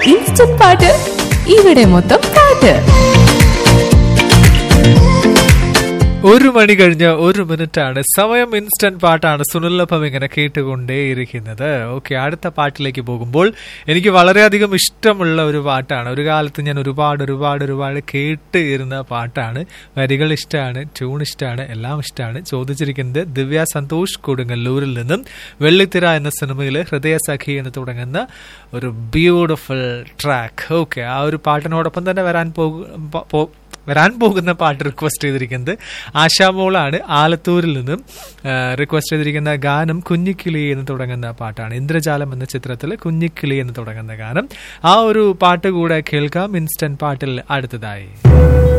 instant പാട്ട് ഇവിടെ മൊത്തം പാട്ട് ഒരു മണി കഴിഞ്ഞ് ഒരു മിനിറ്റ് ആണ് സമയം ഇൻസ്റ്റന്റ് പാട്ടാണ് സുനിലഭം ഇങ്ങനെ കേട്ടുകൊണ്ടേയിരിക്കുന്നത് ഓക്കെ അടുത്ത പാട്ടിലേക്ക് പോകുമ്പോൾ എനിക്ക് വളരെയധികം ഇഷ്ടമുള്ള ഒരു പാട്ടാണ് ഒരു കാലത്ത് ഞാൻ ഒരുപാട് ഒരുപാട് ഒരുപാട് കേട്ട് ഇരുന്ന പാട്ടാണ് വരികൾ ഇഷ്ടമാണ് ട്യൂൺ ഇഷ്ടമാണ് എല്ലാം ഇഷ്ടമാണ് ചോദിച്ചിരിക്കുന്നത് ദിവ്യ സന്തോഷ് കൊടുങ്ങല്ലൂരിൽ നിന്നും വെള്ളിത്തിര എന്ന സിനിമയിൽ ഹൃദയസഖി എന്ന് തുടങ്ങുന്ന ഒരു ബ്യൂട്ടിഫുൾ ട്രാക്ക് ഓക്കെ ആ ഒരു പാട്ടിനോടൊപ്പം തന്നെ വരാൻ പോകും വരാൻ പോകുന്ന പാട്ട് റിക്വസ്റ്റ് ചെയ്തിരിക്കുന്നത് ആശാമോളാണ് ആലത്തൂരിൽ നിന്നും റിക്വസ്റ്റ് ചെയ്തിരിക്കുന്ന ഗാനം കുഞ്ഞിക്കിളി എന്ന് തുടങ്ങുന്ന പാട്ടാണ് ഇന്ദ്രജാലം എന്ന ചിത്രത്തിൽ കുഞ്ഞിക്കിളി എന്ന് തുടങ്ങുന്ന ഗാനം ആ ഒരു പാട്ട് കൂടെ കേൾക്കാം ഇൻസ്റ്റന്റ് പാട്ടിൽ അടുത്തതായി